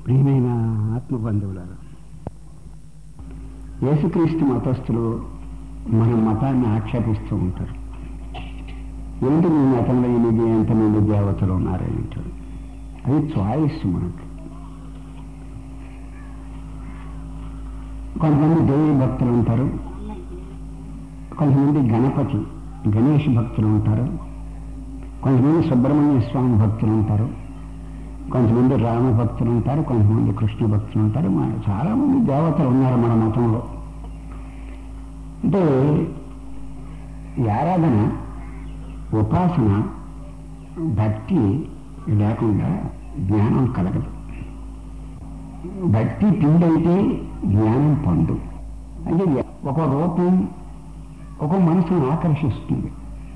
ప్రియమైన ఆత్మబంధువులారా యేసుక్రీస్తు మతస్థులు మన మతాన్ని ఆక్షేపిస్తూ ఉంటారు ఏంటి మీ మతంలో ఎనిమిది ఎంతమంది దేవతలు ఉన్నారని అంటారు అది చాయిస్ మనకు కొంతమంది దేవి భక్తులు ఉంటారు కొంతమంది గణపతి గణేష్ భక్తులు ఉంటారు కొంతమంది సుబ్రహ్మణ్య స్వామి భక్తులు ఉంటారు కొంతమంది రామ భక్తులు ఉంటారు కొంతమంది కృష్ణ భక్తులు ఉంటారు మన చాలామంది దేవతలు ఉన్నారు మన మతంలో అంటే ఈ ఆరాధన ఉపాసన భక్తి లేకుండా జ్ఞానం కలగదు భక్తి పిండైతే జ్ఞానం పండు అంటే ఒక రూపం ఒక మనసును ఆకర్షిస్తుంది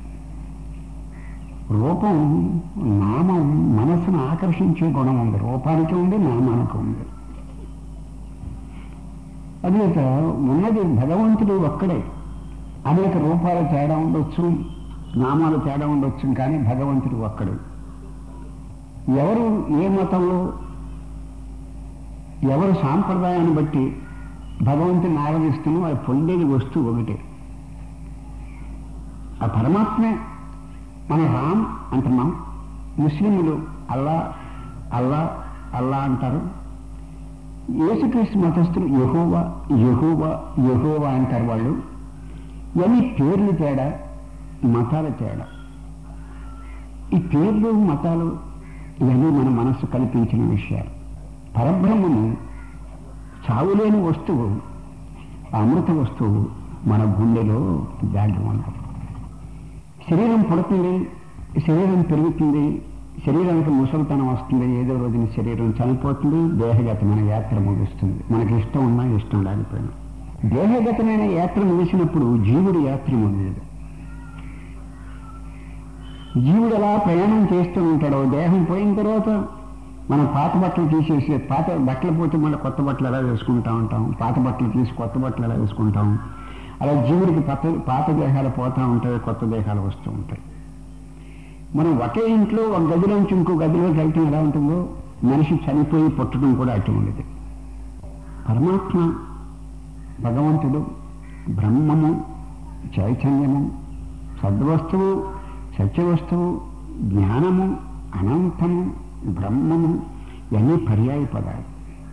రూపం నామం మనసును ఆకర్షించే గుణం ఉంది రూపానికి ఉంది నామానికి ఉంది అనేక ఉన్నది భగవంతుడు ఒక్కడే అనేక రూపాల తేడా ఉండొచ్చు నామాలు తేడా ఉండొచ్చు కానీ భగవంతుడు ఒక్కడు ఎవరు ఏ మతంలో ఎవరు సాంప్రదాయాన్ని బట్టి భగవంతుని ఆరాధిస్తున్నో అది పొందేది వస్తువు ఒకటే ఆ పరమాత్మే మన రామ్ అంటున్నాం ముస్లింలు అల్లా అల్లా అల్లా అంటారు యేసుక్రీస్తు మతస్థులు యహోవా యహోవా యహోవా అంటారు వాళ్ళు ఇవన్నీ పేర్లు తేడా మతాల తేడా ఈ పేర్లు మతాలు ఇవన్నీ మన మనస్సు కల్పించిన విషయాలు పరబ్రహ్మము చావులేని వస్తువు అమృత వస్తువు మన గుండెలో దాగి ఉన్నది శరీరం పుడుతుంది శరీరం పెరుగుతుంది శరీరానికి ముసలితనం వస్తుంది ఏదో రోజున శరీరం చనిపోతుంది దేహగతమైన యాత్ర ముగుస్తుంది మనకి ఇష్టం ఉన్నా ఇష్టం లేకపోయినా దేహగతమైన యాత్ర ముగిసినప్పుడు జీవుడి యాత్ర ముగియదు జీవుడు ఎలా ప్రయాణం చేస్తూ ఉంటాడో దేహం పోయిన తర్వాత మనం పాత బట్టలు తీసేసి పాత బట్టలు పోతే మళ్ళీ కొత్త బట్టలు ఎలా వేసుకుంటా ఉంటాం పాత బట్టలు తీసి కొత్త బట్టలు ఎలా వేసుకుంటాం అలా జీవుడికి పాత పాత దేహాలు పోతూ ఉంటాయి కొత్త దేహాలు వస్తూ ఉంటాయి మనం ఒకే ఇంట్లో ఒక గదిలోంచి ఇంకో గదిలోకి వెళ్తే ఎలా ఉంటుందో మనిషి చనిపోయి పుట్టడం కూడా అటు ఉండేది పరమాత్మ భగవంతుడు బ్రహ్మము చైతన్యము సద్వస్తువు సత్యవస్తువు జ్ఞానము అనంతము బ్రహ్మము ఇవన్నీ పర్యాయ పదాలు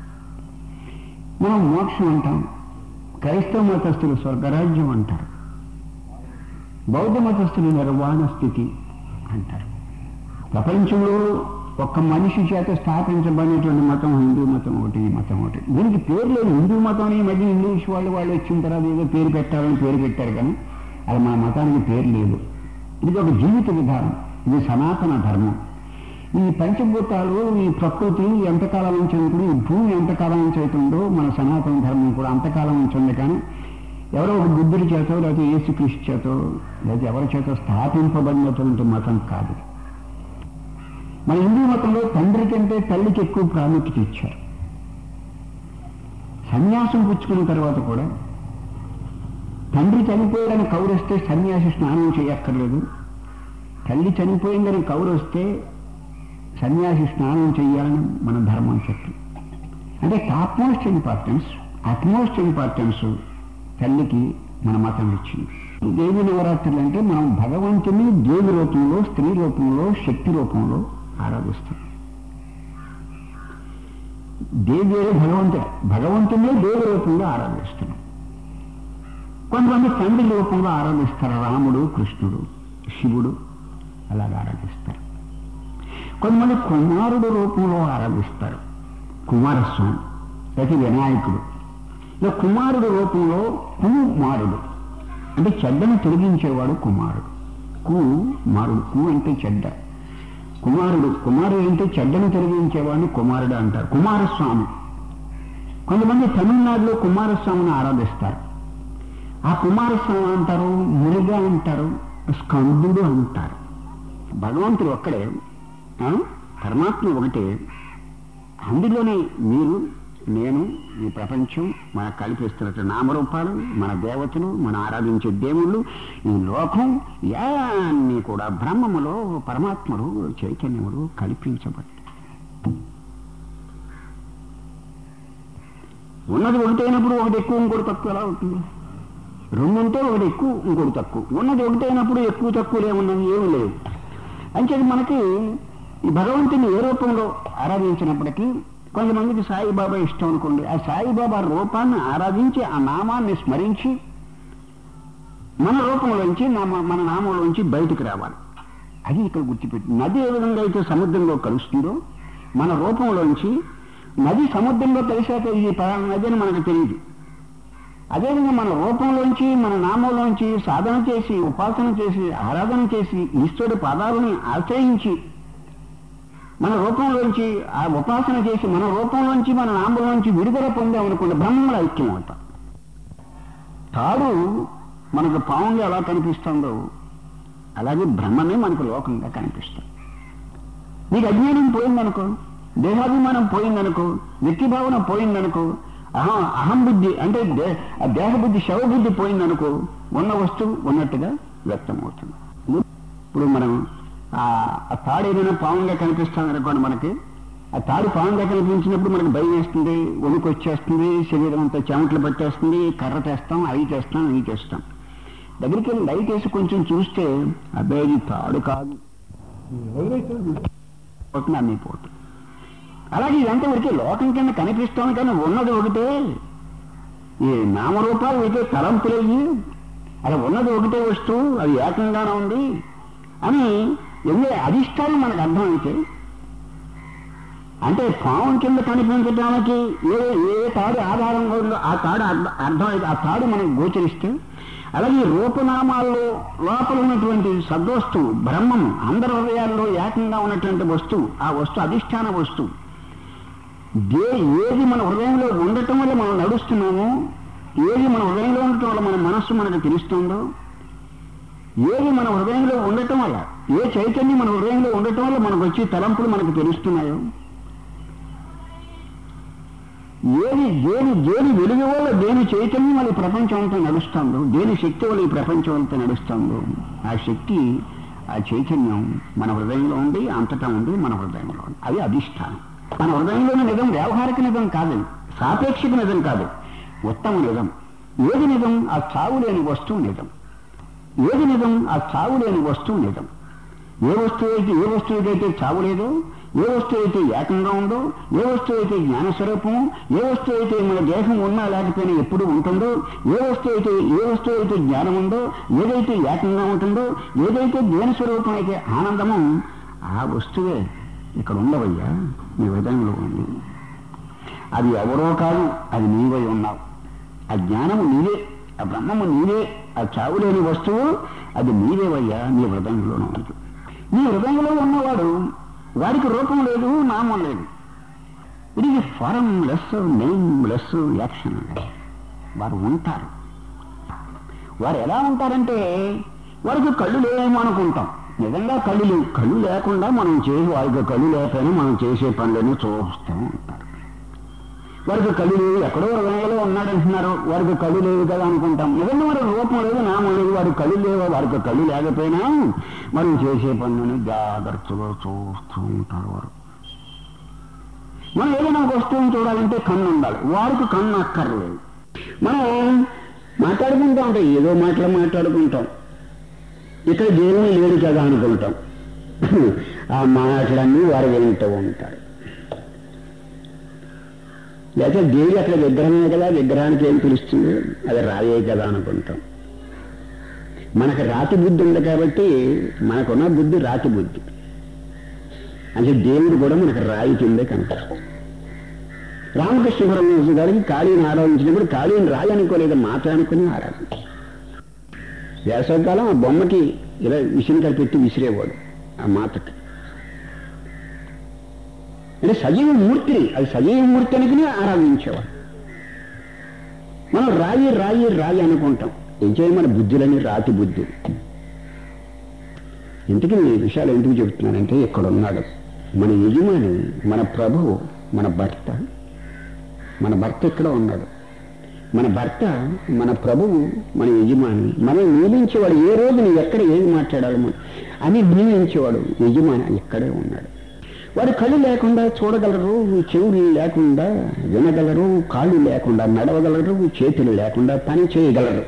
మనం మోక్షం అంటాం క్రైస్తవ మతస్థులు స్వర్గరాజ్యం అంటారు బౌద్ధ మతస్థులు నిర్వాణ స్థితి అంటారు ప్రపంచంలో ఒక్క మనిషి చేత స్థాపించబడినటువంటి మతం హిందూ మతం ఒకటి ఈ మతం ఒకటి దీనికి పేరు లేదు హిందూ మతం అని ఈ మధ్య ఇంగ్లీష్ వాళ్ళు వాళ్ళు వచ్చిన తర్వాత ఏదో పేరు పెట్టాలని పేరు పెట్టారు కానీ అది మన మతానికి పేరు లేదు ఇది ఒక జీవిత విధానం ఇది సనాతన ధర్మం ఈ పంచభూతాలు ఈ ప్రకృతి ఎంతకాలం నుంచి ఉంటుంది ఈ భూమి ఎంతకాలం నుంచి అవుతుందో మన సనాతన ధర్మం కూడా అంతకాలం నుంచి ఉంది కానీ ఎవరో ఒక బుద్ధుడి చేతో లేకపోతే యేసుక్రీస్తు చేతో లేకపోతే ఎవరి చేతో స్థాపింపబడినటువంటి మతం కాదు మన హిందూ మతంలో తండ్రి కంటే తల్లికి ఎక్కువ ప్రాముఖ్యత ఇచ్చారు సన్యాసం పుచ్చుకున్న తర్వాత కూడా తండ్రి చనిపోయాడని కౌరొస్తే సన్యాసి స్నానం చేయక్కర్లేదు తల్లి చనిపోయిందని కౌరొస్తే సన్యాసి స్నానం చేయాలని మన ధర్మం చెప్పి అంటే top most importance utmost importance తల్లికి మన మతం ఇచ్చింది దేవి నవరాత్రులు అంటే మనం భగవంతుని దేవి రూపంలో స్త్రీ రూపంలో శక్తి రూపంలో ఆరాధిస్తాం దేవి భగవంతుడు భగవంతునే దేవి రూపంలో ఆరాధిస్తున్నాం కొంతమంది తండ్రి రూపంలో ఆరాధిస్తారు రాముడు కృష్ణుడు శివుడు అలాగ ఆరాధిస్తారు కొంతమంది కుమారుడు రూపంలో ఆరాధిస్తారు కుమారస్వామి ప్రతి వినాయకుడు ఇలా కుమారుడు రూపంలో కుమారుడు అంటే చెడ్డను తొలగించేవాడు కుమారుడు కు మారుడు కు అంటే చెడ్డ కుమారుడు కుమారుడు అంటే చెడ్డను తొలగించేవాడిని కుమారుడు అంటారు కుమారస్వామి కొంతమంది తమిళనాడులో కుమారస్వామిని ఆరాధిస్తారు ఆ కుమారస్వామి అంటారు మురుగా అంటారు స్కందుడు అంటారు భగవంతుడు ఒక్కడే ఆ? పరమాత్మ ఒకటే అందులోనే మీరు నేను ఈ ప్రపంచం మన కల్పిస్తున్న నామరూపాలు మన దేవతలు మన ఆరాధించే దేవుళ్ళు ఈ లోకం ఇవన్నీ కూడా బ్రహ్మములో పరమాత్మలు చైతన్యములు కల్పించబడి ఉన్నది ఒకటి అయినప్పుడు ఒకటి ఎక్కువ ఇంకోటి తక్కువ ఎలా అవుతుంది రెండు ఉంటే ఒకటి ఎక్కువ ఇంకోటి తక్కువ ఉన్నది ఒకటి అయినప్పుడు ఎక్కువ తక్కువ ఏమున్నది ఏమి లేవు అంచేది మనకి ఈ భగవంతుని ఏ రూపంలో ఆరాధించినప్పటికీ కొంతమందికి సాయిబాబా ఇష్టం అనుకోండి ఆ సాయిబాబా రూపాన్ని ఆరాధించి ఆ నామాన్ని స్మరించి మన రూపంలోంచి నామ మన నామంలోంచి బయటికి రావాలి అది ఇక్కడ గుర్తుపెట్టి నది ఏ విధంగా అయితే సముద్రంలో కలుస్తుందో మన రూపంలోంచి నది సముద్రంలో కలిసాక ఇది పలానా నది అని మనకు తెలియదు అదేవిధంగా మన రూపంలోంచి మన నామంలోంచి సాధన చేసి ఉపాసన చేసి ఆరాధన చేసి ఈశ్వరుడి పాదాలని ఆశ్రయించి మన రూపంలోంచి ఆ ఉపాసన చేసి మన రూపంలోంచి మన నామంలోంచి విడుదల పొందామనుకోండి బ్రహ్మల ఐక్యం అవుతాం తాడు మనకు పావుగా ఎలా కనిపిస్తుందో అలాగే బ్రహ్మమే మనకు లోకంగా కనిపిస్తుంది నీకు అజ్ఞానం పోయిందనుకో దేహాభిమానం పోయిందనుకో వ్యక్తి భావన పోయిందనుకో అహం అహం బుద్ధి అంటే దే ఆ దేహ బుద్ధి శవ బుద్ధి పోయిందనుకో ఉన్న వస్తువు ఉన్నట్టుగా వ్యక్తమవుతుంది ఇప్పుడు మనం ఆ ఆ తాడు ఏదైనా పావంగా కనిపిస్తుంది అనుకోండి మనకి ఆ తాడు పావంగా కనిపించినప్పుడు మనకి భయం వేస్తుంది వణుకు వచ్చేస్తుంది శరీరం అంతా చెమటలు పట్టేస్తుంది కర్ర తెస్తాం అవి చేస్తాం ఇవి చేస్తాం దగ్గరికి వెళ్ళి లైట్ వేసి కొంచెం చూస్తే అబ్బాయి ఇది తాడు కాదు పోతుంది అన్నీ పోతుంది అలాగే ఇదంతా ఉడికే లోకం కింద కనిపిస్తాం కానీ ఉన్నది ఒకటే ఈ నామరూపాలు అయితే తలంపులయ్యి అలా ఉన్నది ఒకటే వస్తువు అది ఏకంగానే ఉంది అని ఎన్ని అధిష్టానం మనకు అర్థమైతే అంటే పావం కింద కనిపించడానికి ఏ ఏ తాడు ఆధారంగా ఉందో ఆ తాడు అర్థ- అర్థమైతే ఆ తాడు మనకు గోచరిస్తే అలాగే ఈ రూపనామాల్లో లోపల ఉన్నటువంటి సద్వస్తువు బ్రహ్మము అందరి హృదయాల్లో ఏకంగా ఉన్నటువంటి వస్తువు ఆ వస్తువు అధిష్టాన వస్తువు దే ఏది మన హృదయంలో ఉండటం వల్ల మనం నడుస్తున్నామో ఏది మన హృదయంలో ఉండటం వల్ల మన మనస్సు మనకు తెలుస్తుందో ఏది మన హృదయంలో ఉండటం వల్ల ఏ చైతన్యం మన హృదయంలో ఉండటం వల్ల మనకు వచ్చి తలంపులు మనకు తెలుస్తున్నాయో ఏది దేని దేని వెలుగు వల్ల దేని చైతన్యం వల్ల ఈ ప్రపంచం అంతా నడుస్తుందో దేని శక్తి వల్ల ఈ ప్రపంచం అంతా నడుస్తుందో ఆ శక్తి ఆ చైతన్యం మన హృదయంలో ఉంది అంతటా ఉంది మన హృదయంలో ఉంది అది అధిష్టానం మన హృదయంలోని నిజం వ్యవహారిక నిజం కాదు సాపేక్షిక నిజం కాదు ఉత్తమ నిజం ఏది నిజం ఆ చావు లేని వస్తువు నిజం ఏది నిజం ఆ చావు లేని వస్తువు నిజం ఏ వస్తువు అయితే ఏ వస్తువుకైతే చావు లేదో ఏ వస్తువు అయితే ఏకంగా ఉందో ఏ వస్తువు అయితే జ్ఞానస్వరూపము ఏ వస్తువు అయితే మన దేహం ఉన్నా లేకపోయినా ఎప్పుడు ఉంటుందో ఏ వస్తువు అయితే ఏ వస్తువు అయితే జ్ఞానం ఉందో ఏదైతే ఏకంగా ఉంటుందో ఏదైతే జ్ఞానస్వరూపం అయితే ఆనందము ఆ వస్తువే ఇక్కడ ఉండవయ్యా నీ హృదయంలో ఉంది అది ఎవరో కాదు అది నీవై ఉన్నావు ఆ జ్ఞానము నీవే ఆ బ్రహ్మము నీవే ఆ చావులేని వస్తువు అది నీవేవయ్యా నీ హృదయంలోనే ఉంది నీ హృదయంలో ఉన్నవాడు వాడికి రూపం లేదు నామం లేదు it is formless nameless action వారు ఉంటారు వారు ఎలా ఉంటారంటే వారికి కళ్ళు లేవేమో అనుకుంటాం నిజంగా కళ్ళు లేవు కళ్ళు లేకుండా మనం చేసి వారికి కళ్ళు లేకపోయినా మనం చేసే పనులను చూస్తూ ఉంటారు వారికి కళ్ళు లేవు ఎక్కడో హృదయంలో ఉన్నాడంటున్నారు వారికి కళ్ళు లేవు కదా అనుకుంటాం నిజంగా వారి రూపం లేదు నామం లేదు వారి కళ్ళు లేవు వారికి కళ్ళు లేకపోయినా మనం చేసే పనులను జాగ్రత్తగా చూస్తూ ఉంటారు వారు మనం ఏదైనా ఒక వస్తువుని చూడాలంటే కన్ను ఉండాలి వారికి కన్ను అక్కర్లేదు మనం మాట్లాడుకుంటా ఉంటాం ఏదో మాటలు మాట్లాడుకుంటాం ఇక్కడ దేవుని లేడు కదా అనుకుంటాం ఆ మాటలన్నీ వారు వింటూ ఉంటారు లేకపోతే దేవి అక్కడ విగ్రహమే కదా విగ్రహానికి ఏం పిలుస్తుంది అది రాయే కదా అనుకుంటాం మనకు రాతి బుద్ధి ఉంది కాబట్టి మనకున్న బుద్ధి రాతి బుద్ధి అంటే దేవుడు కూడా మనకు రాయి కిందే కనిపిస్తుంది రామకృష్ణ పరమేశ్వర గారికి కాళీని ఆరాధించినప్పుడు కాళీని రాయి అనుకోలేదు మాట అనుకుని ఆరాధించారు వేసవకాలం ఆ బొమ్మకి ఇలా విసిరికలు పెట్టి విసిరేవాడు ఆ మాతకి అంటే సజీవ మూర్తిని అది సజీవ మూర్తి అనుకుని ఆరాధించేవాడు మనం రాయి రాయి రాయి అనుకుంటాం ఏం చేయాలి మన బుద్ధులని రాతి బుద్ధి ఇంతకీ ఈ విషయాలు ఎందుకు చెబుతున్నానంటే ఇక్కడ ఉన్నాడు మన యజమాని మన ప్రభువు మన భర్త మన భర్త ఇక్కడ ఉన్నాడు మన భర్త మన ప్రభువు మన యజమాని మనం నియమించేవాడు ఏ రోజు నువ్వు ఎక్కడ ఏది మాట్లాడాలి మనం అని నియమించేవాడు యజమాని ఇక్కడే ఉన్నాడు వారి కళ్ళు లేకుండా చూడగలరు చెవులు లేకుండా వినగలరు కాళ్ళు లేకుండా నడవగలరు చేతులు లేకుండా పని చేయగలరు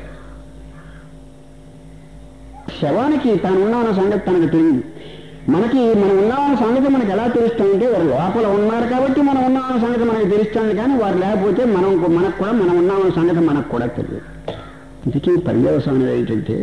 శవానికి తాను ఉన్నామన్న సంగతి తనకు తెలియదు మనకి మనం ఉన్నామన్న సంగతి మనకు ఎలా తెలుస్తుందంటే వారు లోపల ఉన్నారు కాబట్టి మనం ఉన్నామన్న సంగతి మనకు తెలుస్తుంది కానీ వారు లేకపోతే మనం మనకు కూడా మనం ఉన్నామన్న సంగతి మనకు కూడా తెలియదు ఇందుకీ పర్యవసానం ఏంటంటే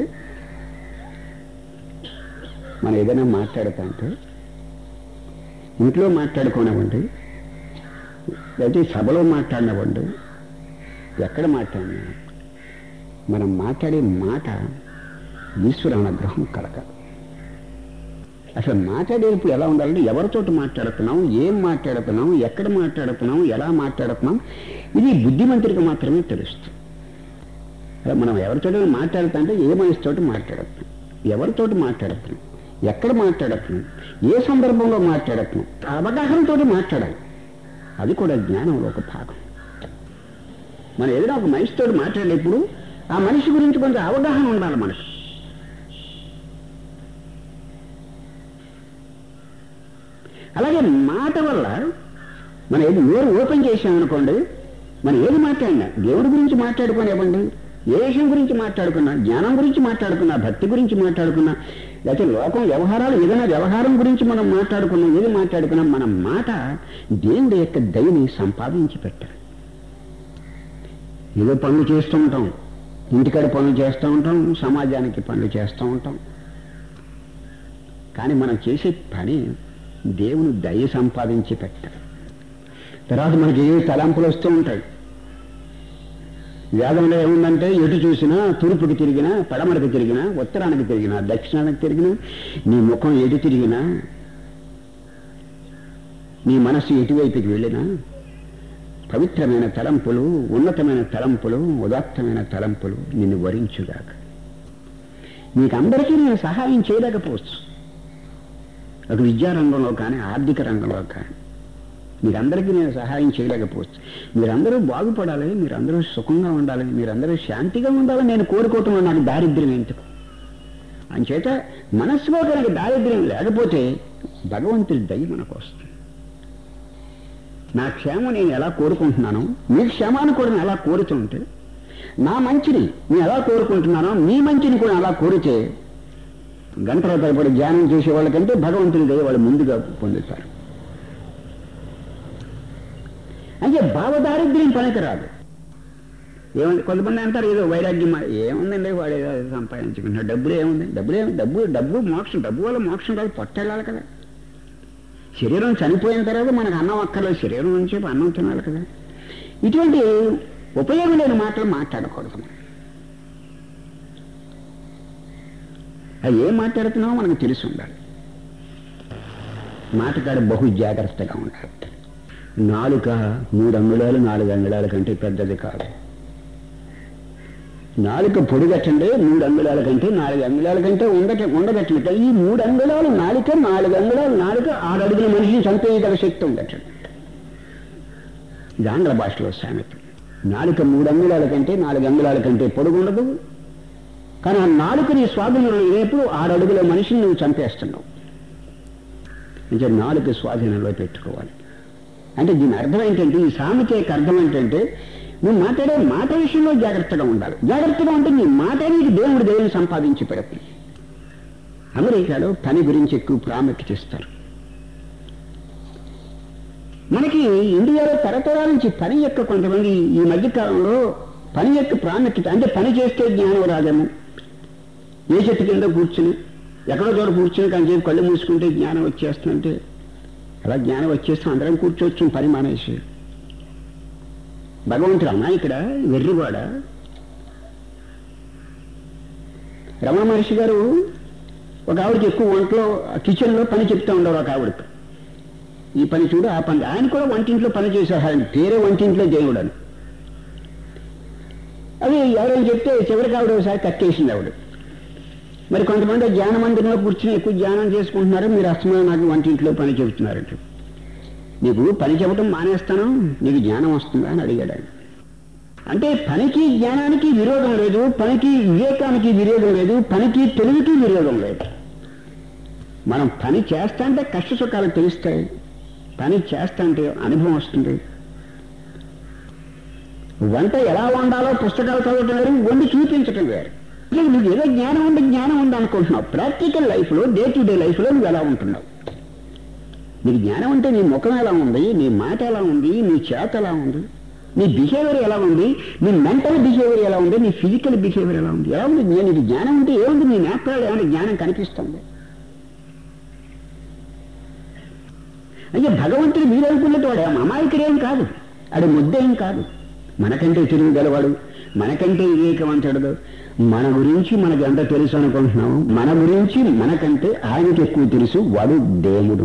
మనం ఏదైనా మాట్లాడుతా అంటే ఇంట్లో మాట్లాడుకోనివ్వండి లేకపోతే సభలో మాట్లాడినవ్వండి ఎక్కడ మాట్లాడినా మనం మాట్లాడే మాట ఈశ్వర అనుగ్రహం కలగాలి అసలు మాట్లాడేటప్పుడు ఎలా ఉండాలంటే ఎవరితోటి మాట్లాడుతున్నాం ఏం మాట్లాడుతున్నాం ఎక్కడ మాట్లాడుతున్నాం ఎలా మాట్లాడుతున్నాం ఇది బుద్ధిమంతుడికి మాత్రమే తెలుస్తుంది అలా మనం ఎవరితోటి మాట్లాడుతా అంటే ఏ మనిషితోటి మాట్లాడుతున్నాం ఎవరితోటి మాట్లాడుతున్నాం ఎక్కడ మాట్లాడుతున్నాం ఏ సందర్భంలో మాట్లాడుతున్నాం అవగాహనతో మాట్లాడాలి అది కూడా జ్ఞానంలో ఒక భాగం మనం ఏదైనా ఒక మనిషితో మాట్లాడేప్పుడు ఆ మనిషి గురించి కొంచెం అవగాహన ఉండాలి మనకు అలాగే మాట వల్ల మనం ఏది నోరు ఓపెన్ చేసామనుకోండి మనం ఏది మాట్లాడినా దేవుడి గురించి మాట్లాడుకోనివ్వండి ఏ విషయం గురించి మాట్లాడుకున్నా జ్ఞానం గురించి మాట్లాడుకున్నా భక్తి గురించి మాట్లాడుకున్నా లేకపోతే లోకం వ్యవహారాలు ఏదైనా వ్యవహారం గురించి మనం మాట్లాడుకున్నాం ఏది మాట్లాడుకున్నా మన మాట దేవుడి యొక్క దయని సంపాదించి పెట్టాలి ఏదో పనులు చేస్తూ ఉంటాం ఇంటికాడ పనులు చేస్తూ ఉంటాం సమాజానికి పనులు చేస్తూ ఉంటాం కానీ మనం చేసే పని దేవుని దయ సంపాదించి పెట్టాలి తర్వాత మనకి ఏ తలంపులు వస్తూ ఉంటాయి వేదంలో ఏముందంటే ఎటు చూసినా తూర్పుకి తిరిగినా పడమరకు తిరిగినా ఉత్తరానికి తిరిగినా దక్షిణానికి తిరిగినా నీ ముఖం ఎటు తిరిగినా నీ మనస్సు ఎటువైపుకి వెళ్ళినా పవిత్రమైన తలంపులు ఉన్నతమైన తలంపులు ఉదాత్తమైన తలంపులు నిన్ను వరించుగాక నీకందరికీ నేను సహాయం చేయలేకపోవచ్చు అటు విద్యారంగంలో కానీ ఆర్థిక రంగంలో కానీ మీరందరికీ నేను సహాయం చేయలేకపోవచ్చు మీరందరూ బాగుపడాలి మీరందరూ సుఖంగా ఉండాలి మీరందరూ శాంతిగా ఉండాలని నేను కోరుకోవటంలో నాకు దారిద్ర్యం ఎందుకు అంచేత మనస్సులో కనుక దారిద్ర్యం లేకపోతే భగవంతుడి దయ మనకు వస్తుంది నా క్షేమం నేను ఎలా కోరుకుంటున్నానో మీ క్షేమాన్ని కూడా నేను ఎలా కోరుతుంటే నా మంచిని నేను ఎలా కోరుకుంటున్నానో మీ మంచిని కూడా అలా కోరితే గంటల తరబడి ధ్యానం చేసే వాళ్ళకంటే భగవంతుని దయ వాళ్ళు ముందుగా పొందుతారు అంటే భావదారిద్ర్యం పనికిరాదు ఏముంది కొంతమంది అంటారు ఏదో వైరాగ్యం ఏముందండి వాడు ఏదో సంపాదించుకుంటున్నాడు డబ్బులు ఏముంది డబ్బులు ఏమి డబ్బు డబ్బు మోక్షం డబ్బు వల్ల మోక్షం కాదు పొట్టెళ్ళాలి కదా శరీరం చనిపోయిన తర్వాత మనకు అన్నం అక్కర్లేదు శరీరం నుంచి అన్నం తినాలి కదా ఇటువంటి ఉపయోగం లేని మాటలు మాట్లాడకూడదు మనం అది ఏం మాట్లాడుతున్నామో మనకు తెలిసి ఉండాలి మాటకాడ బహు జాగ్రత్తగా ఉండాలి నాలుక మూడు అంగుళాలు నాలుగు అంగుళాల కంటే పెద్దది కాదు నాలుక పొడిగట్టండి మూడు అంగుళాల కంటే నాలుగు అంగుళాల కంటే ఉండట ఉండగట్టండి ఈ మూడు అంగుళాలు నాలుక నాలుగు అంగుళాలు నాలుక ఆరు అడుగుల మనిషిని చంపేయగల శక్తి ఉండటండి ఇది ఆంగ్ల భాషలో సామెత నాలుక మూడు అంగుళాల కంటే నాలుగు అంగుళాల కంటే పొడుగు ఉండదు కానీ ఆ నాలుక నీ స్వాధీనంలో రేపు ఆరు అడుగుల మనిషిని నువ్వు చంపేస్తున్నావు అంటే నాలుక స్వాధీనంలో పెట్టుకోవాలి అంటే దీని అర్థం ఏంటంటే ఈ సామెత యొక్క అర్థం ఏంటంటే నువ్వు మాట్లాడే మాట విషయంలో జాగ్రత్తగా ఉండాలి జాగ్రత్తగా ఉంటే నీ మాట నీకు దేవుడు దేవుని సంపాదించి పెడుతుంది అమెరికాలో పని గురించి ఎక్కువ ప్రాముఖ్యత ఇస్తారు మనకి ఇండియాలో తరతరాల నుంచి పని యొక్క కొంతమంది ఈ మధ్య కాలంలో పని యొక్క ప్రాముఖ్యత అంటే పని చేస్తే జ్ఞానం రాదేమో ఏ చెట్టు కింద కూర్చుని ఎక్కడో చోట కూర్చుని కానీ చెప్పి కళ్ళు మూసుకుంటే జ్ఞానం వచ్చేస్తుందంటే అలా జ్ఞానం వచ్చేస్తాం అందరం కూర్చోవచ్చు పని మానేసి భగవంతుడు అన్నా ఇక్కడ వెర్రివాడ రమణ మహర్షి గారు ఒక ఆవిడకి ఎక్కువ వంటలో కిచెన్లో పని చెప్తూ ఉండరు ఒక ఆవిడకి ఈ పని చూడు ఆ పని ఆయన కూడా వంటింట్లో పని చేశారు ఆయన పేరే వంటింట్లో దేవుడు అని అది ఎవరైనా చెప్తే చివరికి ఆవిడ ఒకసారి కట్టేసింది ఆవిడ మరి కొంతమంది ధ్యాన మందిరంలో కూర్చుని ఎక్కువ ధ్యానం చేసుకుంటున్నారు మీరు అస్తమానం నాకు వంటింట్లో పని చెబుతున్నారంట నీకు పని చెప్పడం మానేస్తాను నీకు జ్ఞానం వస్తుందా అని అడిగాడు ఆయన అంటే పనికి జ్ఞానానికి విరోధం లేదు పనికి వివేకానికి విరోధం లేదు పనికి తెలివికి విరోధం లేదు మనం పని చేస్తా అంటే కష్ట సుఖాలు తెలుస్తాయి పని చేస్తుంటే అనుభవం వస్తుంది వంట ఎలా వండాలో పుస్తకాలు చదవటం వేరు వండి చూపించటం వేరు ఇక నువ్వు ఏదో జ్ఞానం ఉంది జ్ఞానం ఉంది అనుకుంటున్నావు ప్రాక్టికల్ లైఫ్లో డే టు డే లైఫ్లో నువ్వు ఎలా ఉంటున్నావు నీకు జ్ఞానం అంటే నీ ముఖం ఎలా ఉంది నీ మాట ఎలా ఉంది నీ చేత ఎలా ఉంది నీ బిహేవియర్ ఎలా ఉంది నీ మెంటల్ బిహేవియర్ ఎలా ఉంది నీ ఫిజికల్ బిహేవియర్ ఎలా ఉంది ఎలా ఉంది నేను నీకు జ్ఞానం ఉంటే ఏముంది నీ నేత్రాలు ఏమైనా జ్ఞానం కనిపిస్తుంది అయ్యా భగవంతుడు మీరు అనుకున్నట్టు వాడు ఏం అమాయకుడేం కాదు అది ముద్దేం కాదు మనకంటే తిరుగు గలవాడు మనకంటే వివేకవంతుడు మన గురించి మనకి ఎంత తెలుసు అనుకుంటున్నాము మన గురించి మనకంటే ఆయనకి ఎక్కువ తెలుసు వాడు దేవుడు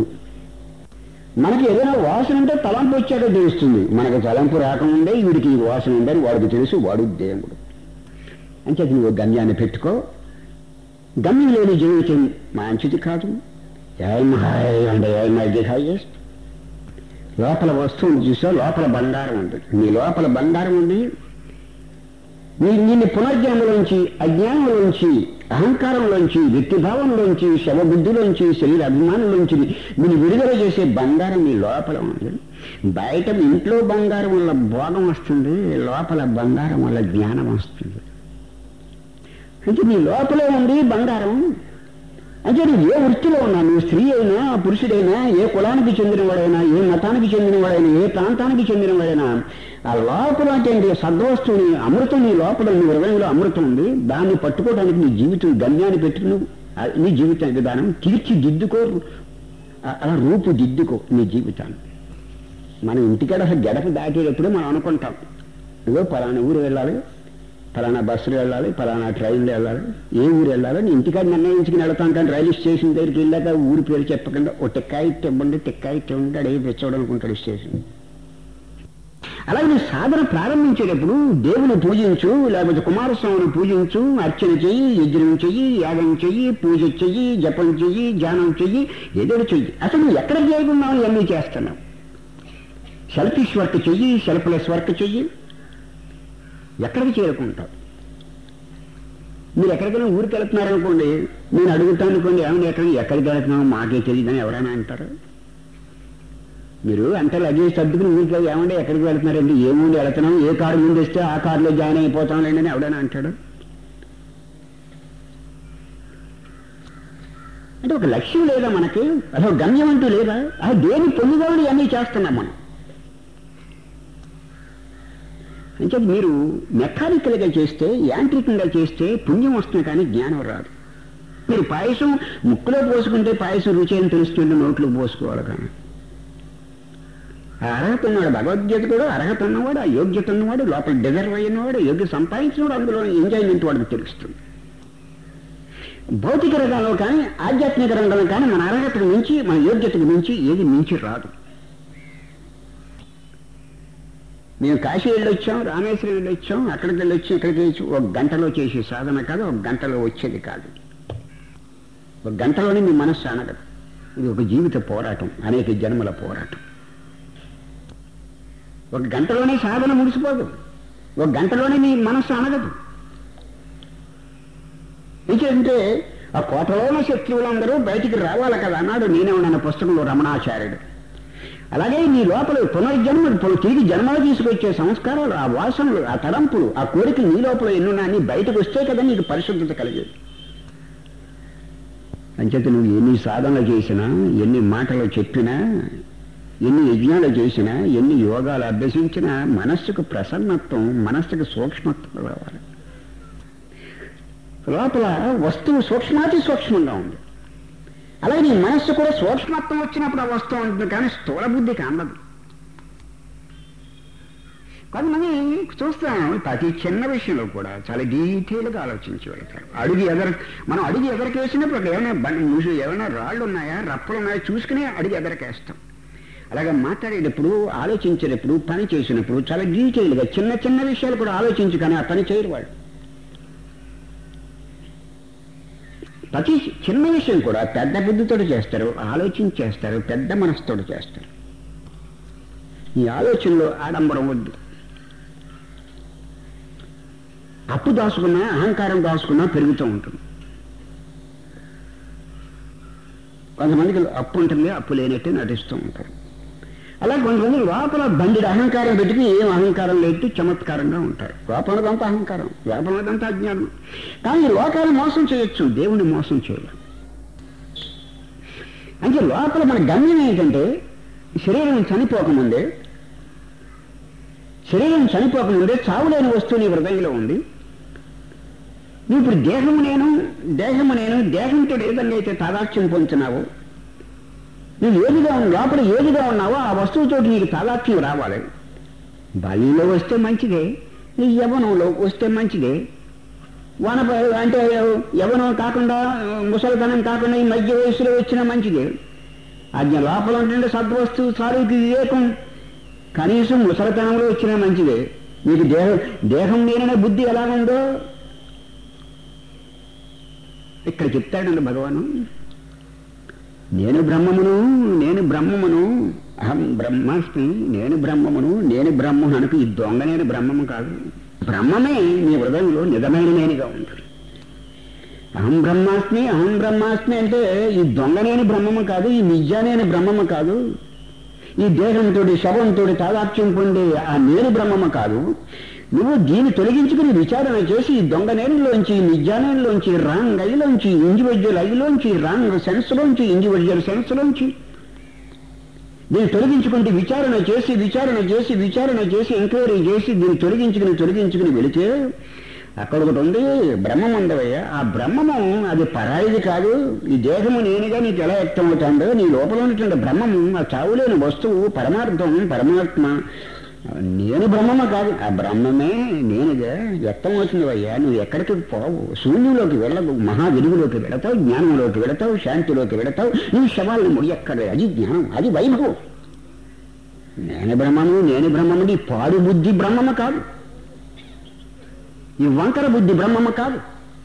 మనకి ఏదైనా వాసన ఉంటే తలంపు వచ్చాక తెలుస్తుంది మనకి తలంపు రాకముందే వీడికి ఈ వాసన ఉందని వాడికి తెలుసు వాడు దేవుడు అంటే నువ్వు గమ్యాన్ని పెట్టుకో గమ్యం లేని జీవితం మంచిది కాదు ఏం హాయ్ అంటే ఏం ది హైయెస్ట్ లోపల వస్తువుని చూసా లోపల బంగారం ఉంది నీ లోపల బంగారం ఉంది నీ నిన్ను పునర్జన్మలోంచి అజ్ఞానంలోంచి అహంకారంలోంచి వ్యక్తిభావంలోంచి శవబుద్ధిలోంచి శరీర అభిమానంలోంచి నేను విడుదల చేసే బంగారం నీ లోపల ఉంది బయట ఇంట్లో బంగారం వల్ల భోగం వస్తుంది లోపల బంగారం వల్ల జ్ఞానం వస్తుంది అంటే నీ లోపలే ఉంది బంగారం అంటే నువ్వు ఏ వృత్తిలో ఉన్నా నువ్వు స్త్రీ అయినా పురుషుడైనా ఏ కులానికి చెందినవాడైనా ఏ మతానికి చెందినవాడైనా ఏ ప్రాంతానికి చెందినవాడైనా ఆ లోపల అంటే సద్వస్తుని అమృతం నీ లోపల నీ హృదయంలో అమృతం ఉంది దాన్ని పట్టుకోవడానికి నీ జీవితం గమ్యాన్ని పెట్టుకుని ఆ నీ జీవిత విధానం తీర్చిదిద్దుకో ఆ- అలా రూపుదిద్దుకో నీ జీవితాన్ని మనం ఇంటికాడ అసలు గడప దాటేటప్పుడు మనం అనుకుంటాం ఇగో పలానా ఊరు వెళ్ళాలి పలానా బస్సులో వెళ్ళాలి పలానా ట్రైన్లో వెళ్ళాలి ఏ ఊరు వెళ్ళాలో నేను ఇంటికాడ నిర్ణయించుకుని వెళ్తాం కానీ రైలు స్టేషన్ దగ్గరికి వెళ్ళాక ఊరి పేరు చెప్పకుండా ఓ టిక్కాయి ఇవ్వండి టిక్కాయి ఇవ్వండి అడిగి తెచ్చవడం అనుకుంటాడు స్టేషన్ అలాగే నువ్వు సాధన ప్రారంభించేటప్పుడు దేవుని పూజించు లేకపోతే కుమారస్వామిని పూజించు అర్చన చెయ్యి యజ్ఞం చెయ్యి యాగం చెయ్యి పూజ చెయ్యి జపం చెయ్యి ధ్యానం చెయ్యి ఏదో చెయ్యి అసలు నువ్వు ఎక్కడ చేయకున్నావు ఇవన్నీ చేస్తున్నావు సెల్ఫిష్ వర్క్ చెయ్యి సెల్ఫ్లెస్ వర్క్ చెయ్యి ఎక్కడికి చేరుకుంటావు మీరు ఎక్కడికైనా ఊరికి వెళ్తున్నారనుకోండి నేను అడుగుతాను అనుకోండి ఏమన్నా ఎక్కడ ఎక్కడికి వెళ్తున్నావు మాకే తెలియదని ఎవరైనా అంటారు మీరు అంత లగేజ్ సర్దుకుని ఊరికి వెళ్ళి ఏమంటే ఎక్కడికి వెళ్తున్నారండి ఏముండి వెళ్తున్నాం ఏ కారు ముందు వస్తే ఆ కారులో జాయిన్ అయిపోతాం లేండి ఎవడైనా అంటాడు అంటే ఒక లక్ష్యం లేదా మనకి అసలు గమ్యం అంటూ లేదా అది దేని పొందుదలని అన్నీ చేస్తున్నాం మనం అంటే మీరు మెకానికల్గా చేస్తే యాంత్రికంగా చేస్తే పుణ్యం వస్తుంది కానీ జ్ఞానం రాదు మీరు పాయసం ముక్కులో పోసుకుంటే పాయసం రుచి అని తెలుస్తుంటే నోట్లో పోసుకోవాలి కానీ ఆ అర్హత ఉన్నవాడు భగవద్గీత కూడా అర్హత ఉన్నవాడు ఆ యోగ్యత ఉన్నవాడు లోపల డిజర్వ్ అయినవాడు యోగ్య సంపాదించినవాడు అందులో ఎంజాయ్మెంట్ వాడికి తెలుస్తుంది భౌతిక రంగంలో కానీ ఆధ్యాత్మిక రంగంలో కానీ మన అర్హతకు మించి మన యోగ్యతకు మించి ఏది మించి రాదు మేము కాశీ వెళ్ళొచ్చాం రామేశ్వరం వెళ్ళొచ్చాం అక్కడికి వెళ్ళొచ్చి ఇక్కడికి వెళ్ళొచ్చి ఒక గంటలో చేసే సాధన కాదు ఒక గంటలో వచ్చేది కాదు ఒక గంటలోనే మీ మనస్సు అనగదు ఇది ఒక జీవిత పోరాటం అనేక జన్మల పోరాటం ఒక గంటలోనే సాధన ముగిసిపోదు ఒక గంటలోనే మీ మనస్సు అనగదు ఎందుకంటే ఆ కోటలోని శత్రువులందరూ బయటికి రావాలి కదా అన్నాడు నేనే ఉన్నాను పుస్తకంలో రమణాచార్యుడు అలాగే నీ లోపల పునర్జన్మ ఇప్పుడు తిరిగి జన్మలు తీసుకొచ్చే సంస్కారాలు ఆ వాసనలు ఆ తలంపులు ఆ కోరికలు నీ లోపల ఎన్నున్నా నీ బయటకు వస్తే కదా నీకు పరిశుద్ధత కలిగేది అంచేత నువ్వు ఎన్ని సాధనలు చేసినా ఎన్ని మాటలు చెప్పినా ఎన్ని యజ్ఞాలు చేసినా ఎన్ని యోగాలు అభ్యసించినా మనస్సుకు ప్రసన్నత్వం మనస్సుకు సూక్ష్మత్వం రావాలి లోపల వస్తువు సూక్ష్మాతి సూక్ష్మంగా ఉంది అలాగే నీ మనస్సు కూడా సూక్ష్మత్వం వచ్చినప్పుడు ఆ వస్తువు ఉంటుంది కానీ స్థూల బుద్ధికి అందదు కొంతమంది చూస్తాం ప్రతి చిన్న విషయంలో కూడా చాలా డీటెయిల్గా ఆలోచించి వెళ్తారు అడుగు ఎదర మనం అడుగు ఎదరికేసినప్పుడు అక్కడ ఏమైనా బండి మూసి ఏమైనా రాళ్ళు ఉన్నాయా రప్పలు ఉన్నాయా చూసుకుని అడుగు ఎదరికేస్తాం అలాగే మాట్లాడేటప్పుడు ఆలోచించేటప్పుడు పని చేసినప్పుడు చాలా డీటెయిల్గా చిన్న చిన్న విషయాలు కూడా ఆలోచించి కానీ ఆ పని చేయరు వాళ్ళు ప్రతి చిన్న విషయం కూడా పెద్ద బుద్ధితో చేస్తారు ఆలోచించి చేస్తారు పెద్ద మనసుతో చేస్తారు ఈ ఆలోచనలో ఆడంబరం వద్దు అప్పు దాచుకున్నా అహంకారం దాచుకున్నా పెరుగుతూ ఉంటుంది కొంతమందికి అప్పు ఉంటుంది అప్పు లేనట్టే నటిస్తూ ఉంటారు అలా కొంతమంది లోపల బండిడి అహంకారం పెట్టుకుని ఏం అహంకారం లేదు చమత్కారంగా ఉంటారు లోపలదంతా అహంకారం లోపలదంతా అజ్ఞానం కానీ ఈ లోకాన్ని మోసం చేయొచ్చు దేవుణ్ణి మోసం చేయలేం అంటే లోపల మన గమ్యం ఏంటంటే శరీరం చనిపోకముందే శరీరం చనిపోకముందే చావులేని వస్తువు నీ హృదయంలో ఉంది నువ్వు ఇప్పుడు దేహము నేను దేహము నేను దేహంతో ఏ విధంగా అయితే తాదాక్ష్యం పొందుతున్నావో నువ్వు ఏదిగా ఉన్న లోపల ఏదిగా ఉన్నావో ఆ వస్తువుతో నీకు తాదాక్ష్యం రావాలి బాల్యంలో వస్తే మంచిదే నీ యవనంలో వస్తే మంచిదే వన అంటే యవనం కాకుండా ముసలితనం కాకుండా ఈ మధ్య వయసులో వచ్చినా మంచిదే అజ్ఞ లోపల ఉంటుండే సద్వస్తువు సారుకి వివేకం కనీసం ముసలితనంలో వచ్చినా మంచిదే మీకు దేహం దేహం నేననే బుద్ధి ఎలా ఉందో ఇక్కడ చెప్తాడండి భగవాను నేను బ్రహ్మమును నేను బ్రహ్మమును అహం బ్రహ్మాస్మి నేను బ్రహ్మమును నేను బ్రహ్మను అనుకు ఈ దొంగ నేను బ్రహ్మము కాదు బ్రహ్మమే నీ హృదయంలో నిజమైన నేనుగా ఉంటుంది అహం బ్రహ్మాస్మి అహం బ్రహ్మాస్మి అంటే ఈ దొంగనేని బ్రహ్మము కాదు ఈ నిజానేని బ్రహ్మము కాదు ఈ దేహంతో శవంతో తాదాత్యం పొందే ఆ నేను బ్రహ్మము కాదు నువ్వు దీన్ని తొలగించుకుని విచారణ చేసి ఈ దొంగ నేనులోంచి నిజానేలోంచి రాంగ్ ఐలోంచి ఇండివిజువల్ ఐలోంచి రాంగ్ సెన్స్లోంచి ఇండివిజువల్ సెన్స్లోంచి దీన్ని తొలగించుకుంటే విచారణ చేసి విచారణ చేసి విచారణ చేసి ఎంక్వైరీ చేసి దీన్ని తొలగించుకుని తొలగించుకుని వెళితే అక్కడ ఒకటి ఉంది బ్రహ్మం ఉండవయ్యా ఆ బ్రహ్మము అది పరాయిది కాదు ఈ దేహము నేనుగా నీకు ఎలా వ్యక్తం అవుతుందో నీ లోపల ఉన్నటువంటి బ్రహ్మము ఆ చావులేని వస్తువు పరమార్థం పరమాత్మ నేను బ్రహ్మము కాదు ఆ బ్రహ్మమే నేనుగా వ్యక్తం అవుతుంది అయ్యా నువ్వు ఎక్కడికి పోవు శూన్యంలోకి వెళ్ళవు మహా వెలుగులోకి వెళతావు జ్ఞానంలోకి వెళతావు శాంతిలోకి వెళతావు నువ్వు శవాలను ముడియక్కడే అది జ్ఞానం అది వైభవం నేను బ్రహ్మము నేను బ్రహ్మము ఈ పాడు బుద్ధి బ్రహ్మము కాదు ఈ వంకర బుద్ధి బ్రహ్మము కాదు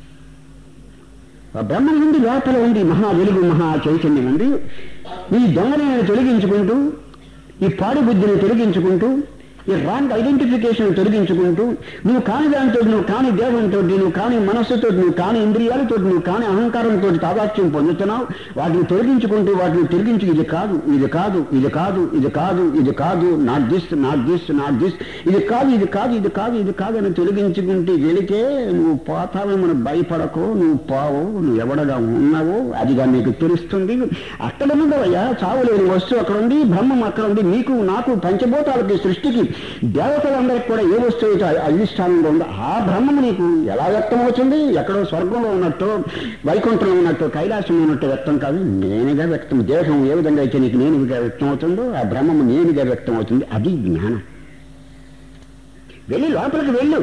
ఆ బ్రహ్మం ఉంది లోపల ఉంది మహా వెలుగు మహా చైతన్యం ఉంది ఈ దొంగలను తొలగించుకుంటూ ఈ పాడు బుద్ధిని తొలగించుకుంటూ ఈ రాంగ్ ఐడెంటిఫికేషన్ తొలగించుకుంటూ నువ్వు కాని దానితో నువ్వు కాని దేహంతో నువ్వు కాని మనస్సుతో నువ్వు కాని ఇంద్రియాలతో నువ్వు కాని అహంకారంతో తాదాత్యం పొందుతున్నావు వాటిని తొలగించుకుంటూ వాటిని తొలగించు ఇది కాదు ఇది కాదు ఇది కాదు ఇది కాదు ఇది కాదు not this not this not this ఇది కాదు ఇది కాదు ఇది కాదు ఇది కాదు అని తొలగించుకుంటూ వెళితే నువ్వు పోతావేమని భయపడకు నువ్వు పోవు నువ్వు ఎవడగా ఉన్నావో అదిగా నీకు తెలుస్తుంది అక్కడ ఉండవయ్యా చావులేని వస్తువు అక్కడ ఉంది బ్రహ్మం అక్కడ ఉంది నీకు నాకు పంచభూతాలకి సృష్టికి దేవతలందరికీ కూడా ఏ వస్తువు అయితే అధిష్టానంలో ఉందో ఆ బ్రహ్మము నీకు ఎలా వ్యక్తం అవుతుంది ఎక్కడో స్వర్గంలో ఉన్నట్టు వైకుంఠంలో ఉన్నట్టు కైలాసంలో ఉన్నట్టు వ్యక్తం కాదు నేనుగా వ్యక్తం దేహం ఏ విధంగా అయితే నీకు నేనుగా వ్యక్తం అవుతుందో ఆ బ్రహ్మము నేనుగా వ్యక్తం అవుతుంది అది జ్ఞానం వెళ్ళి లోపలికి వెళ్ళు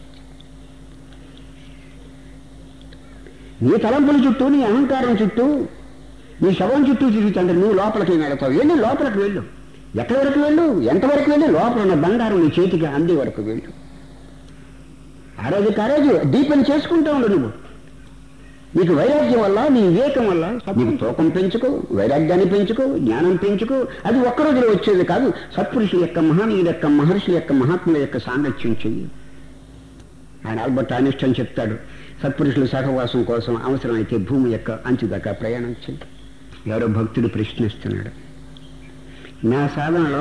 నీ తలంపుల చుట్టూ నీ అహంకారం చుట్టూ నీ శవం చుట్టూ తిరుగుతుంటే నువ్వు లోపలికి వెళతావు వెళ్ళి లోపలికి వెళ్ళు ఎక్కడి వరకు వెళ్ళు ఎంతవరకు వెళ్ళి లోపల ఉన్న బంగారం నీ చేతికి అందే వరకు వెళ్ళు ఆ రోజు కరోజు దీపం చేసుకుంటా ఉండు నువ్వు నీకు వైరాగ్యం వల్ల నీ వివేకం వల్ల నీకు తూకం పెంచుకో వైరాగ్యాన్ని పెంచుకో జ్ఞానం పెంచుకో అది ఒక్క రోజులో వచ్చేది కాదు సత్పురుషుల యొక్క మహనీయుల యొక్క మహర్షుల యొక్క మహాత్ముల యొక్క సాంగత్యం చెయ్యి ఆయన ఆల్బర్ట్ ఐన్స్టైన్ చెప్తాడు సత్పురుషుల సహవాసం కోసం అవసరమైతే భూమి యొక్క అంచు దాకా ప్రయాణం చెయ్యి ఎవరో భక్తుడు ప్రశ్నిస్తున్నాడు నా సాధనలో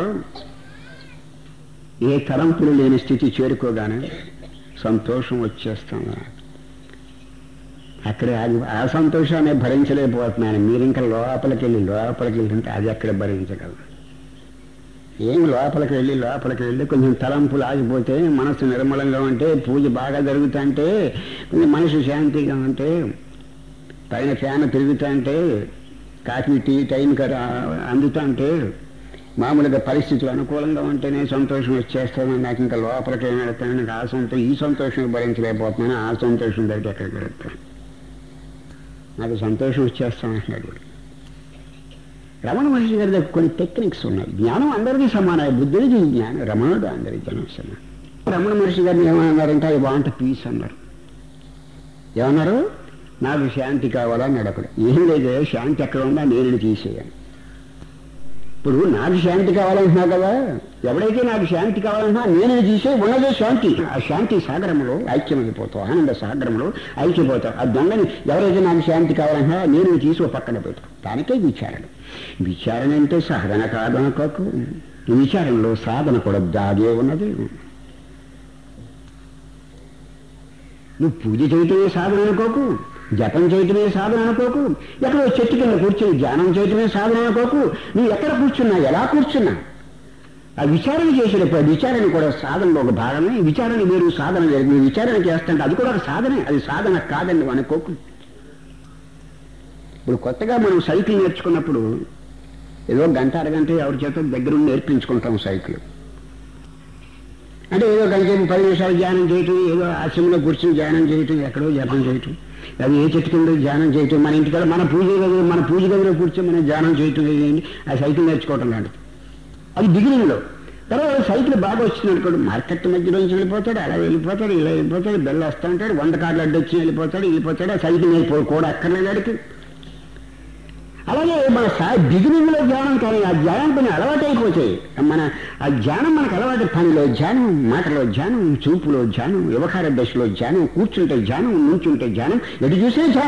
ఏ తలంపులు లేని స్థితి చేరుకోగానే సంతోషం వచ్చేస్తుంది అక్కడే ఆగి ఆ సంతోషాన్ని భరించలేకపోతున్నాను మీరు ఇంకా లోపలికి వెళ్ళి లోపలికి వెళ్తుంటే అది అక్కడ భరించగలరు ఏం లోపలికి వెళ్ళి లోపలికి వెళ్ళి కొంచెం తలంపులు ఆగిపోతే మనసు నిర్మలంగా ఉంటే పూజ బాగా జరుగుతుంటే కొంచెం మనసు శాంతిగా ఉంటే పైన ఫ్యాన్ తిరుగుతుంటే కాఫీ టీ టైంకి అందుతుంటే మామూలుగా పరిస్థితులు అనుకూలంగా ఉంటేనే సంతోషం వచ్చేస్తాను నాకు ఇంకా లోపలికి ఏం వెళ్తాను నాకు ఆ సంతోషం ఈ సంతోషం భరించలేకపోతున్నాను ఆ సంతోషం దగ్గర ఎక్కడికి వెళ్తాను నాకు సంతోషం వచ్చేస్తానంటున్నాడు రమణ మహర్షి గారి దగ్గర కొన్ని టెక్నిక్స్ ఉన్నాయి జ్ఞానం అందరికీ సమానం బుద్ధుడికి జ్ఞానం రమణుడు అందరి జనం సమానం రమణ మహర్షి గారిని ఏమన్నారంటే ఐ వాంట్ పీస్ అన్నారు ఏమన్నారు నాకు శాంతి కావాలన్నాడు అక్కడ ఏం లేదు శాంతి ఎక్కడ ఉందా నేను తీసేయాలి ఇప్పుడు నాకు శాంతి కావాలంటున్నా కదా ఎవడైతే నాకు శాంతి కావాలన్నా నేను తీసే ఉన్నదే శాంతి ఆ శాంతి సాగరంలో ఐక్యమైపోతావు ఆనంద సాగరంలో ఐక్యపోతావు ఆ దొంగని ఎవరైతే నాకు శాంతి కావాలన్నా నేను తీసి ఓ పక్కన పెడతావు దానికే విచారణ విచారణ అంటే సాధన కాదు అనుకోకు ఈ విచారంలో సాధన కూడా దాగే ఉన్నది నువ్వు పూజ చేయటమే సాధన అనుకోకు జపం చేయటమే సాధన అనుకోకు ఎక్కడో చెట్టు కింద కూర్చొని ధ్యానం చేయటమే సాధన అనుకోకు నువ్వు ఎక్కడ కూర్చున్నా ఎలా కూర్చున్నా ఆ విచారణ చేసేటప్పుడు ఆ విచారణ కూడా సాధనలో ఒక భాగమే ఈ విచారణ వేరు సాధన వేరు నువ్వు విచారణ చేస్తుంటే అది కూడా ఒక సాధనే అది సాధన కాదని నువ్వు అనుకోకు ఇప్పుడు కొత్తగా మనం సైకిల్ నేర్చుకున్నప్పుడు ఏదో గంట అరగంట ఎవరి చేత దగ్గరుండి నేర్పించుకుంటాం సైకిల్ అంటే ఏదో గంట పది నిమిషాలు ధ్యానం చేయటం ఏదో ఆశ్రమంలో కూర్చొని ధ్యానం చేయటం ఎక్కడో జపం చేయటం అది ఏ చెట్టు కింద ధ్యానం చేయటం మన ఇంటికాడ మన పూజ గదిలో మన పూజ గదిలో కూర్చొని మనం ధ్యానం చేయటం ఏంటి ఆ సైకిల్ నేర్చుకోవటం లాంటిది అది బిగినింగ్లో తర్వాత సైకిల్ బాగా వచ్చింది అనుకోండి మార్కెట్ మధ్యలోంచి వెళ్ళిపోతాడు అలా వెళ్ళిపోతాడు ఇలా వెళ్ళిపోతాడు బెల్ల వస్తూ ఉంటాడు వంద కార్లు అడ్డు వచ్చి వెళ్ళిపోతాడు వెళ్ళిపోతాడు ఆ సైకిల్ నేర్పో కూడా అక్కర్లేదు వాడికి అలాగే మన సా- బిగినింగ్లో ధ్యానం కానీ ఆ ధ్యానం పని అలవాటు అయిపోతాయి మన ఆ ధ్యానం మనకు అలవాటు పనిలో ధ్యానం మాటలో ధ్యానం చూపులో ధ్యానం వ్యవహార దశలో ధ్యానం కూర్చుంటే ధ్యానం నుంచుంటే ధ్యానం ఎటు చూసే ధ్యానం